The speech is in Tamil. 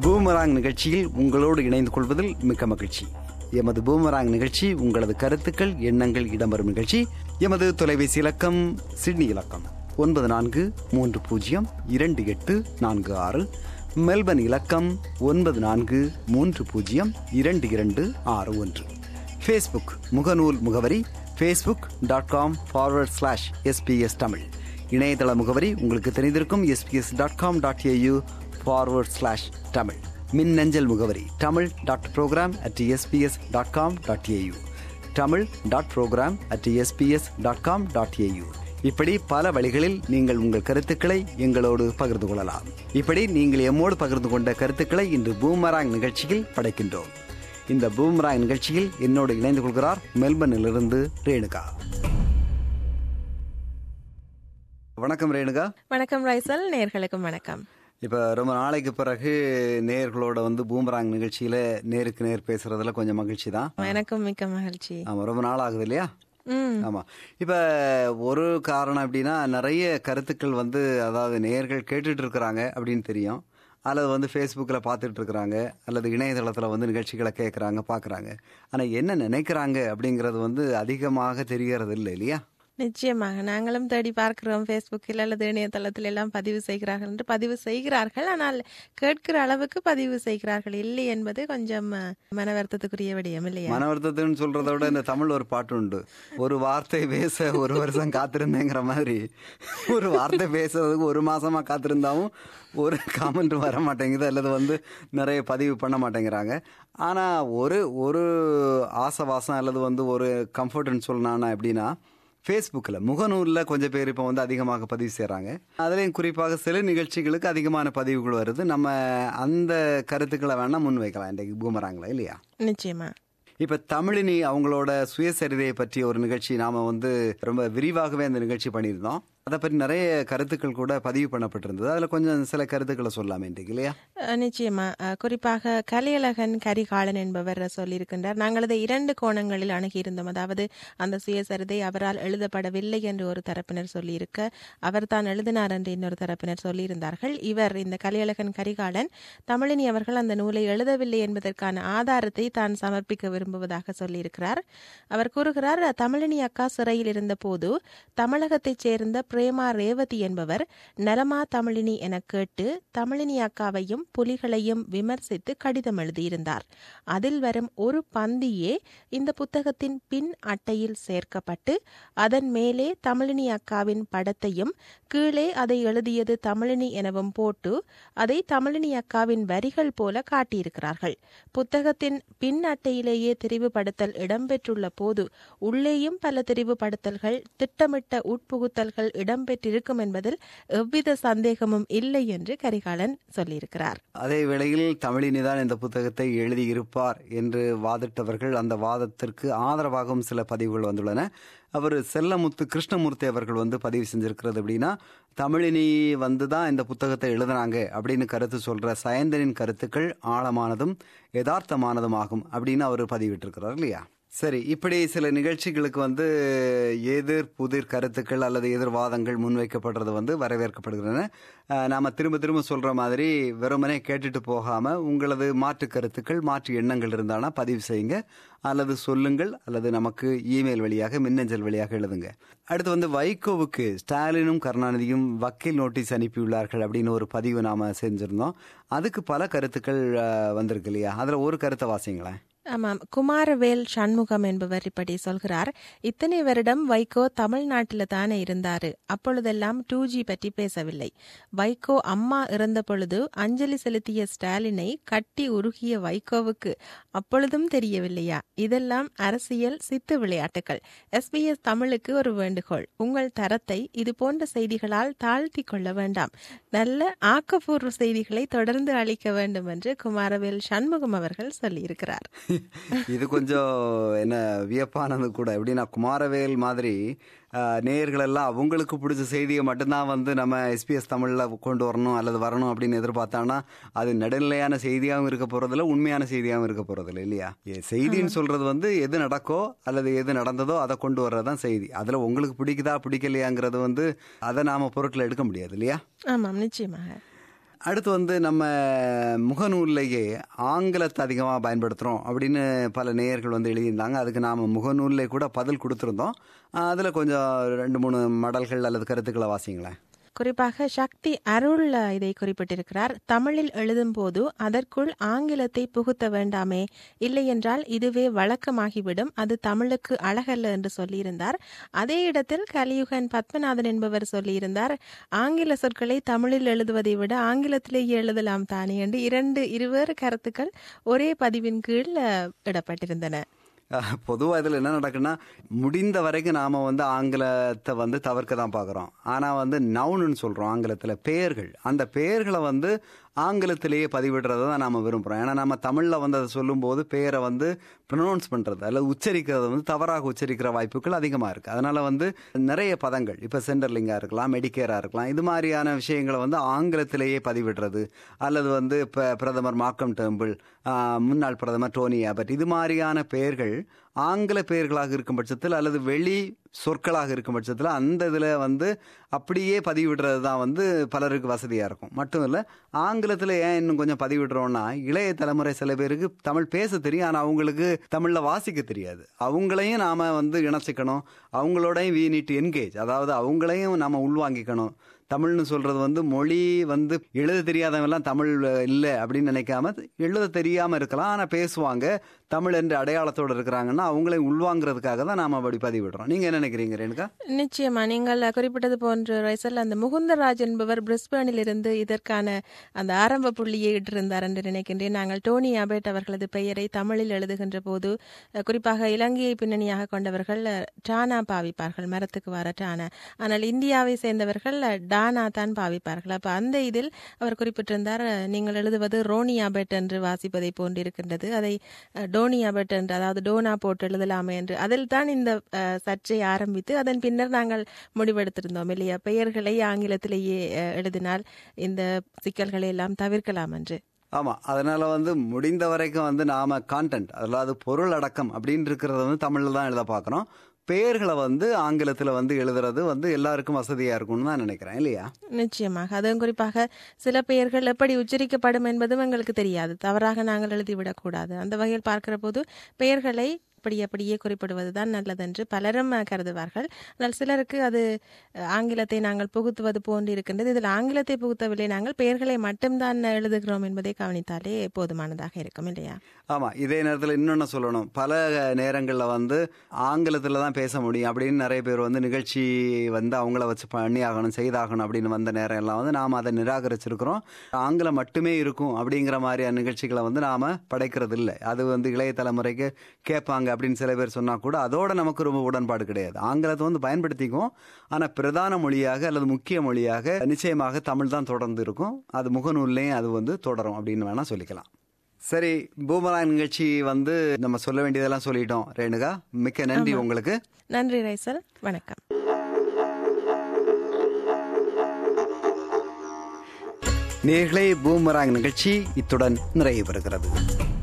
பூமராங் நிகழ்ச்சியில் உங்களோடு இணைந்து கொள்வதில் மிக்க மகிழ்ச்சி எமது பூமராங் நிகழ்ச்சி உங்களது கருத்துக்கள் எண்ணங்கள் இடம்பெறும் நிகழ்ச்சி எமது தொலைபேசி இலக்கம் சிட்னி இலக்கம் ஒன்பது நான்கு மூன்று பூஜ்ஜியம் இரண்டு எட்டு நான்கு ஆறு மெல்பர்ன் இலக்கம் ஒன்பது நான்கு மூன்று பூஜ்ஜியம் இரண்டு இரண்டு ஆறு ஒன்று ஃபேஸ்புக் முகநூல் முகவரி Facebook dot com forward slash SBS Tamil இணையதள முகவரி உங்களுக்கு தெரிந்திருக்கும் SBS dot com dot AU forward slash Tamil மின்னஞ்சல் முகவரி Tamil dot program at SBS dot com dot AU Tamil dot program at SBS dot com dot AU இப்படி பல வழிகளில் நீங்கள் உங்கள் கருத்துக்களை எங்களோடு பகிர்ந்து கொள்ளலாம் இப்படி நீங்கள் எம்மோடு பகிர்ந்து கொண்ட கருத்துக்களை இன்று பூமராங் நிகழ்ச்சியில் படைக்கின்றோம் இந்த பூமராங் நிகழ்ச்சியில் என்னோடு இணைந்து கொள்கிறார் மெல்பர்னிலிருந்து ரேணுகா வணக்கம் ரேணுகா வணக்கம் ரைசல் நேர்களுக்கும் வணக்கம் இப்போ ரொம்ப நாளைக்கு பிறகு நேர்களோட வந்து பூமராங் நிகழ்ச்சியில நேருக்கு நேர் பேசுறதுல கொஞ்சம் மகிழ்ச்சி தான் எனக்கும் மிக்க மகிழ்ச்சி ஆமா ரொம்ப நாள் ஆகுது இல்லையா ம் ஆமா இப்ப ஒரு காரணம் அப்படின்னா நிறைய கருத்துக்கள் வந்து அதாவது நேர்கள் கேட்டுட்டு இருக்கிறாங்க அப்படின்னு தெரியும் அல்லது வந்து ஃபேஸ்புக்கில் பார்த்துட்டு இருக்கிறாங்க அல்லது இணையதளத்தில் வந்து நிகழ்ச்சிகளை கேட்குறாங்க பார்க்குறாங்க ஆனால் என்ன நினைக்கிறாங்க அப்படிங்கிறது வந்து அதிகமாக தெரியறது இல்லை இல்லையா நிச்சயமாக நாங்களும் தேடி பார்க்கிறோம் ஃபேஸ்புக்கில் அல்லது இணையதளத்தில் எல்லாம் பதிவு செய்கிறார்கள் என்று பதிவு செய்கிறார்கள் ஆனால் கேட்கிற அளவுக்கு பதிவு செய்கிறார்கள் இல்லை என்பது கொஞ்சம் அஹ், மன வருத்தத்துக்குரிய விடயம் இல்லையா மன வருத்தத்துன்னு சொல்றத விட இந்த தமிழ் ஒரு பாட்டு உண்டு ஒரு வார்த்தை பேச ஒரு வருஷம் காத்திருந்தேங்கிற மாதிரி ஒரு வார்த்தை பேசுறதுக்கு ஒரு மாசமா காத்திருந்தாவும் ஒரு காமெண்ட் வர மாட்டேங்குது அல்லது வந்து நிறைய பதிவு பண்ண மாட்டேங்கிறாங்க ஆனா ஒரு ஒரு ஆசவாசம் அல்லது வந்து ஒரு கம்ஃபர்ட்னு சொல்லணும்னா எப்படின்னா ஃபேஸ்புக்கில் முகநூலில் கொஞ்சம் பேர் இப்போ வந்து அதிகமாக பதிவு செய்கிறாங்க அதுலேயும் குறிப்பாக சில நிகழ்ச்சிகளுக்கு அதிகமான பதிவுகள் வருது நம்ம அந்த கருத்துக்களை வேணால் முன்வைக்கலாம் இன்றைக்கு பூமராங்களா இல்லையா நிச்சயமா இப்ப தமிழினி அவங்களோட சுயசரிதையை பற்றி ஒரு நிகழ்ச்சி நாம வந்து ரொம்ப விரிவாகவே அந்த நிகழ்ச்சி பண்ணியிருந்தோம் அதை பற்றி நிறைய கருத்துக்கள் கூட பதிவு பண்ணப்பட்டிருந்தது அதுல கொஞ்சம் சில கருத்துக்களை சொல்லலாமே இன்றைக்கு இல்லையா அஹ், நிச்சயமா அஹ், குறிப்பாக கலியழகன் கரிகாலன் என்பவர் சொல்லியிருக்கின்றார் நாங்கள் அதை இரண்டு கோணங்களில் அணுகியிருந்தோம் அதாவது அந்த சுயசரிதை அவரால் எழுதப்படவில்லை என்று ஒரு தரப்பினர் சொல்லியிருக்க அவர் தான் எழுதினார் என்று இன்னொரு தரப்பினர் சொல்லியிருந்தார்கள் இவர் இந்த கலியழகன் கரிகாலன் தமிழினி அவர்கள் அந்த நூலை எழுதவில்லை என்பதற்கான ஆதாரத்தை தான் சமர்ப்பிக்க விரும்புவதாக சொல்லியிருக்கிறார் அவர் கூறுகிறார் தமிழினி அக்கா சிறையில் இருந்தபோது தமிழகத்தைச் சேர்ந்த பிரேமா ரேவதி என்பவர் நலமா தமிழினி என கேட்டு தமிழினி அக்காவையும் புலிகளையும் விமர்சித்து கடிதம் எழுதியிருந்தார் அதில் வரும் ஒரு பந்தியே இந்த புத்தகத்தின் பின் அட்டையில் சேர்க்கப்பட்டு அதன் மேலே தமிழினி அக்காவின் படத்தையும் கீழே அதை எழுதியது தமிழினி எனவும் போட்டு அதை தமிழினி அக்காவின் வரிகள் போல காட்டியிருக்கிறார்கள் புத்தகத்தின் பின் அட்டையிலேயே தெரிவுபடுத்தல் இடம்பெற்றுள்ள போது உள்ளேயும் பல தெரிவுபடுத்தல்கள் திட்டமிட்ட உட்புகுத்தல்கள் இடம்பெற்றிருக்கும் என்பதில் எவ்வித சந்தேகமும் இல்லை என்று கரிகாலன் சொல்லியிருக்கிறார் அதே வேளையில் தமிழினி தான் இந்த புத்தகத்தை எழுதியிருப்பார் என்று வாதிட்டவர்கள் அந்த வாதத்திற்கு ஆதரவாகவும் சில பதிவுகள் வந்துள்ளன அவர் செல்லமுத்து கிருஷ்ணமூர்த்தி அவர்கள் வந்து பதிவு செஞ்சிருக்கிறது அப்படின்னா தமிழினி வந்து தான் இந்த புத்தகத்தை எழுதுனாங்க அப்படின்னு கருத்து சொல்ற சயந்தனின் கருத்துக்கள் ஆழமானதும் யதார்த்தமானதும் அப்படின்னு அவர் பதிவிட்டிருக்கிறார் இல்லையா சரி இப்படி சில நிகழ்ச்சிகளுக்கு வந்து எதிர் புதிர் கருத்துக்கள் அல்லது எதிர்வாதங்கள் முன்வைக்கப்படுறது வந்து வரவேற்கப்படுகின்றன அஹ், நாம திரும்ப திரும்ப சொல்ற மாதிரி வெறுமனே கேட்டுட்டு போகாம உங்களது மாற்று கருத்துக்கள் மாற்று எண்ணங்கள் இருந்தானா பதிவு செய்யுங்க அல்லது சொல்லுங்கள் அல்லது நமக்கு இமெயில் வழியாக மின்னஞ்சல் வழியாக எழுதுங்க அடுத்து வந்து வைகோவுக்கு ஸ்டாலினும் கருணாநிதியும் வக்கீல் நோட்டீஸ் அனுப்பியுள்ளார்கள் அப்படின்னு ஒரு பதிவு நாம செஞ்சிருந்தோம் அதுக்கு பல கருத்துக்கள் அஹ், வந்திருக்கு இல்லையா அதுல ஒரு கருத்தை வாசிங்களேன் ஆமாம் குமாரவேல் சண்முகம் என்பவர் இப்படி சொல்கிறார் இத்தனை வருடம் வைகோ தமிழ்நாட்டில் தானே இருந்தாரு அப்பொழுதெல்லாம் டூ ஜி பற்றி பேசவில்லை வைகோ அம்மா இறந்த பொழுது அஞ்சலி செலுத்திய ஸ்டாலினை கட்டி உருகிய வைகோவுக்கு அப்பொழுதும் தெரியவில்லையா இதெல்லாம் அரசியல் சித்து விளையாட்டுகள் எஸ்பிஎஸ் தமிழுக்கு ஒரு வேண்டுகோள் உங்கள் தரத்தை இது போன்ற செய்திகளால் தாழ்த்தி கொள்ள வேண்டாம் நல்ல ஆக்கப்பூர்வ செய்திகளை தொடர்ந்து அளிக்க வேண்டும் என்று குமாரவேல் சண்முகம் அவர்கள் சொல்லியிருக்கிறார் இது கொஞ்சம் என்ன வியப்பானது கூட எப்படின்னா குமாரவேல் மாதிரி ஆஹ், நேயர்கள் எல்லாம் அவங்களுக்கு பிடிச்ச செய்தியை மட்டும்தான் வந்து நம்ம எஸ்பிஎஸ் தமிழ்ல கொண்டு வரணும் அல்லது வரணும் அப்படின்னு எதிர்பார்த்தானா அது நடுநிலையான செய்தியாகவும் இருக்க போறதில்ல உண்மையான செய்தியாகவும் இருக்க போறதில்ல இல்லையா ஏ, செய்தின்னு சொல்றது வந்து எது நடக்கோ அல்லது எது நடந்ததோ அதை கொண்டு வர்றதுதான் செய்தி அதுல உங்களுக்கு பிடிக்குதா பிடிக்கலையாங்கிறது வந்து அதை நாம பொருட்களை எடுக்க முடியாது இல்லையா ஆமாம் நிச்சயமாக அடுத்து வந்து நம்ம முகநூல்லையே ஆங்கிலத்தை அதிகமாக பயன்படுத்துகிறோம் அப்படின்னு பல நேயர்கள் வந்து எழுதியிருந்தாங்க அதுக்கு நாம் முகநூல்லே கூட பதில் கொடுத்துருந்தோம் அதில் கொஞ்சம் ரெண்டு மூணு மடல்கள் அல்லது கருத்துக்களை வாசிங்களேன் குறிப்பாக சக்தி அருள் அஹ், இதை குறிப்பிட்டிருக்கிறார் தமிழில் எழுதும் போது அதற்குள் ஆங்கிலத்தை புகுத்த வேண்டாமே இல்லையென்றால் இதுவே வழக்கமாகிவிடும் அது தமிழுக்கு அழகல்ல என்று சொல்லியிருந்தார் அதே இடத்தில் கலியுகன் பத்மநாதன் என்பவர் சொல்லியிருந்தார் ஆங்கில சொற்களை தமிழில் எழுதுவதை விட ஆங்கிலத்திலேயே எழுதலாம் தானே என்று இரண்டு இருவேறு கருத்துக்கள் ஒரே பதிவின் கீழ் அஹ், இடப்பட்டிருந்தன பொதுவாக இதில் என்ன நடக்குன்னா முடிந்த வரைக்கும் நாம் வந்து ஆங்கிலத்தை வந்து தவிர்க்க தான் பார்க்குறோம் ஆனால் வந்து நவுனுன்னு சொல்கிறோம் ஆங்கிலத்தில் பெயர்கள் அந்த பெயர்களை வந்து ஆங்கிலத்திலேயே பதிவிடுறதை தான் நாம் விரும்புகிறோம் ஏன்னா நம்ம தமிழில் வந்து அதை சொல்லும்போது பேரை வந்து ப்ரொனவுன்ஸ் பண்ணுறது அல்லது உச்சரிக்கிறது வந்து தவறாக உச்சரிக்கிற வாய்ப்புகள் அதிகமாக இருக்குது அதனால் வந்து நிறைய பதங்கள் இப்போ சென்டர்லிங்காக இருக்கலாம் மெடிக்கேராக இருக்கலாம் இது மாதிரியான விஷயங்களை வந்து ஆங்கிலத்திலேயே பதிவிடுறது அல்லது வந்து இப்போ பிரதமர் மாக்கம் டேம்பிள் முன்னாள் பிரதமர் டோனி ஆபட் இது மாதிரியான பெயர்கள் ஆங்கில பெயர்களாக இருக்கும் பட்சத்தில் அல்லது வெளி சொற்களாக இருக்கும் பட்சத்தில் அந்த இதில் வந்து அப்படியே பதிவிடுறது தான் வந்து பலருக்கு வசதியாக இருக்கும் மட்டும் இல்லை ஆங்கிலத்தில் ஏன் இன்னும் கொஞ்சம் பதிவிடுறோம்னா இளைய தலைமுறை சில பேருக்கு தமிழ் பேச தெரியும் ஆனால் அவங்களுக்கு தமிழில் வாசிக்க தெரியாது அவங்களையும் நாம் வந்து இணைச்சிக்கணும் அவங்களோடையும் வி நீட் என்கேஜ் அதாவது அவங்களையும் நாம் உள்வாங்கிக்கணும் தமிழ்னு சொல்றது வந்து மொழி வந்து எழுத தெரியாதவங்கலாம் தமிழ் இல்லை அப்படின்னு நினைக்காம எழுத தெரியாம இருக்கலாம் ஆனா பேசுவாங்க தமிழ் என்ற அடையாளத்தோடு இருக்கிறாங்கன்னா அவங்களை உள்வாங்கிறதுக்காக தான் நாம அப்படி பதிவிடுறோம் நீங்க என்ன நினைக்கிறீங்க ரேணுகா நிச்சயமா நீங்கள் குறிப்பிட்டது போன்ற ரைசல் அந்த முகுந்தராஜ் என்பவர் பிரிஸ்பேனில் இருந்து இதற்கான அந்த ஆரம்ப புள்ளியை இட்டிருந்தார் என்று நினைக்கின்றேன் நாங்கள் டோனி அபேட் அவர்களது பெயரை தமிழில் எழுதுகின்ற போது அஹ், குறிப்பாக இலங்கையை பின்னணியாக கொண்டவர்கள் அஹ், டானா பாவிப்பார்கள் மரத்துக்கு வர டானா ஆனால் இந்தியாவை சேர்ந்தவர்கள் அஹ், டானா தான் பாவிப்பார்கள் அப்ப அந்த இதில் அவர் குறிப்பிட்டிருந்தார் அஹ், நீங்கள் எழுதுவது ரோனி அபேட் என்று வாசிப்பதை போன்றிருக்கின்றது அதை அஹ், டோனி அபேட் என்று அதாவது டோனா போட்டு எழுதலாமே என்று அதில் தான் இந்த அஹ், சர்ச்சை ஆரம்பித்து அதன் பின்னர் நாங்கள் முடிவெடுத்திருந்தோம் இல்லையா பெயர்களை ஆங்கிலத்திலேயே அஹ், எழுதினால் இந்த சிக்கல்களை எல்லாம் தவிர்க்கலாம் என்று ஆமா அதனால வந்து முடிந்த வரைக்கும் வந்து நாம கான்டென்ட் அதாவது பொருள் அடக்கம் அப்படின்னு இருக்கிறத வந்து தமிழ்ல தான் எழுத பார்க்குறோம் பெயர்களை வந்து ஆங்கிலத்தில் வந்து எழுதுறது வந்து எல்லாருக்கும் வசதியா இருக்கும்னு தான் நினைக்கிறேன் இல்லையா நிச்சயமாக அதுவும் குறிப்பாக சில பெயர்கள் எப்படி உச்சரிக்கப்படும் என்பதும் எங்களுக்கு தெரியாது தவறாக நாங்கள் எழுதிவிடக்கூடாது அந்த வகையில் பார்க்கிற போது பெயர்களை அப்படி அப்படியே குறிப்பிடுவதுதான் நல்லதென்று பலரும் அஹ், கருதுவார்கள் ஆனால் சிலருக்கு அது அஹ், ஆங்கிலத்தை நாங்கள் புகுத்துவது போன்று இருக்கின்றது இதில் ஆங்கிலத்தை புகுத்தவில்லை நாங்கள் பெயர்களை மட்டும்தான் எழுதுகிறோம் என்பதை கவனித்தாலே போதுமானதாக இருக்கும் இல்லையா ஆமா இதே நேரத்தில் இன்னொன்னு சொல்லணும் பல நேரங்களில் வந்து ஆங்கிலத்தில் தான் பேச முடியும் அப்படின்னு நிறைய பேர் வந்து நிகழ்ச்சி வந்து அவங்கள வச்சு பண்ணி ஆகணும் செய்தாகணும் அப்படின்னு வந்த நேரம் எல்லாம் வந்து நாம் அதை நிராகரிச்சிருக்கிறோம் ஆங்கிலம் மட்டுமே இருக்கும் அப்படிங்கிற மாதிரியான நிகழ்ச்சிகளை வந்து நாம படைக்கிறது இல்லை அது வந்து இளைய தலைமுறைக்கு கேட்பாங்க அப்படின்னு சில பேர் சொன்னா கூட அதோட நமக்கு ரொம்ப உடன்பாடு கிடையாது ஆங்கிலத்தை வந்து பயன்படுத்திக்குவோம் ஆனா பிரதான மொழியாக அல்லது முக்கிய மொழியாக நிச்சயமாக தமிழ் தான் தொடர்ந்து இருக்கும் அது முகநூல்லையும் அது வந்து தொடரும் அப்படின்னு வேணா சொல்லிக்கலாம் சரி பூமராங் நிகழ்ச்சி வந்து நம்ம சொல்ல வேண்டியதெல்லாம் சொல்லிட்டோம் ரேணுகா மிக்க நன்றி உங்களுக்கு நன்றி ரைசல் வணக்கம் நேர்களே பூமராங் நிகழ்ச்சி இத்துடன் நிறைவு பெறுகிறது